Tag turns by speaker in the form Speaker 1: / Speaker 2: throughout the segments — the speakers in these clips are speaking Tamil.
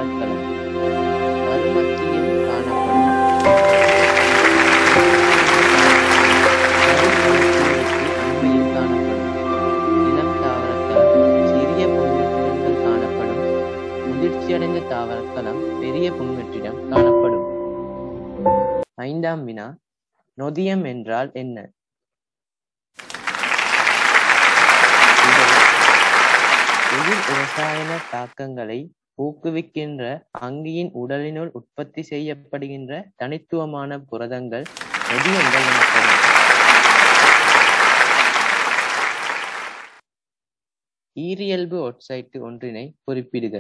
Speaker 1: தாவரக்கலம் மறுமத்தியில் காணப்படும் அண்மையில் காணப்படும் இளம் தாவரக்கலம் சிறிய புன்வெற்றிடங்கள் காணப்படும் முதிர்ச்சியடைந்த தாவரக்கலம் பெரிய புன்வெற்றிடம் காணப்படும் ஐந்தாம் வினா நொதியம் என்றால் என்ன விடை. எதிர் இரசாயன தாக்கங்களை ஊக்குவிக்கின்ற அங்கியின் உடலினுள் உற்பத்தி செய்யப்படுகின்ற தனித்துவமான புரதங்கள் நொதியங்கள் எனப்படும் ஈரியல்பு ஒட்சைட்டு ஒன்றினை குறிப்பிடுக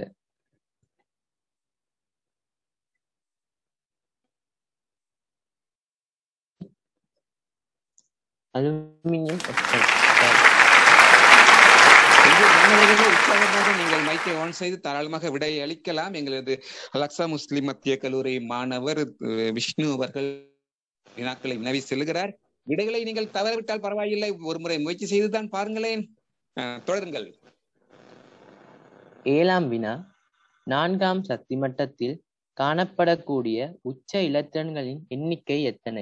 Speaker 1: அலுமினியம் ஒட்சைட்
Speaker 2: எங்கள் மாணவர்களே உற்சாகமாக நீங்கள் மைக்கை ஆன் செய்து தாராளமாக விடை அளிக்கலாம் எங்களது அலக்சா முஸ்லிம் மத்திய கல்லூரி மாணவர் அஹ், விஷ்ணு அவர்கள் வினாக்களை வினவி செல்கிறார் விடைகளை நீங்கள் தவறவிட்டால் பரவாயில்லை ஒரு முறை முயற்சி செய்துதான் பாருங்களேன் அஹ், தொடருங்கள்
Speaker 1: ஏழாம் வினா நான்காம் சக்தி மட்டத்தில் காணப்படக்கூடிய உச்ச இலத்திரன்களின் எண்ணிக்கை எத்தனை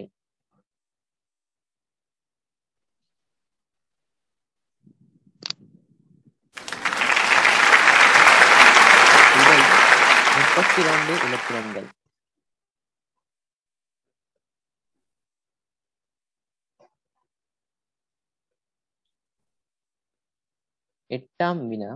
Speaker 1: விடை முப்பத்தி இரண்டு இலத்திரன்கள் எட்டாம் வினா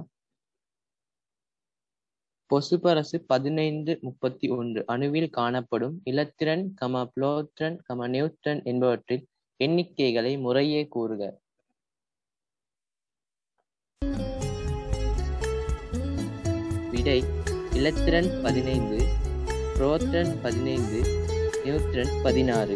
Speaker 1: பொசுபரசு பதினைந்து முப்பத்தி ஒன்று அணுவில் காணப்படும் இலத்திரன் கம புளோத்திரன் கம நியூட்ரன் என்பவற்றின் எண்ணிக்கைகளை முறையே கூறுக விடை இலத்திரன் பதினைந்து புரோத்ரன் பதினைந்து நியூட்ரன் பதினாறு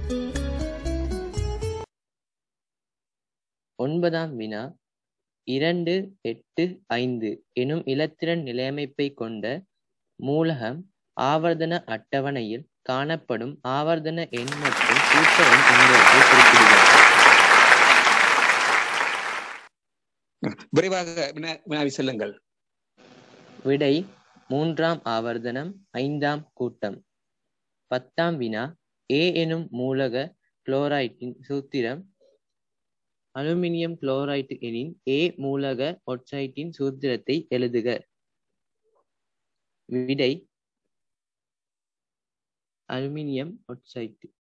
Speaker 1: ஒன்பதாம் வினா இரண்டு எட்டு ஐந்து எனும் இலத்திரன் நிலையமைப்பை கொண்ட மூலகம் ஆவர்த்தன அட்டவணையில் காணப்படும் ஆவர்த்தன எண் மற்றும் கூட்ட எண் என்பவற்றை குறிப்பிடுக
Speaker 2: விரைவாக வினா- வினாவி செல்லுங்கள்
Speaker 1: விடை மூன்றாம் ஆவர்த்தனம் ஐந்தாம் கூட்டம் பத்தாம் வினா ஏ எனும் மூலக குளோரைட்டின் சூத்திரம் அலுமினியம் குளோரைடு எனின் ஏ மூலக ஒட்சைட்டின் சூத்திரத்தை எழுதுக விடை அலுமினியம் ஒட்சைட்டு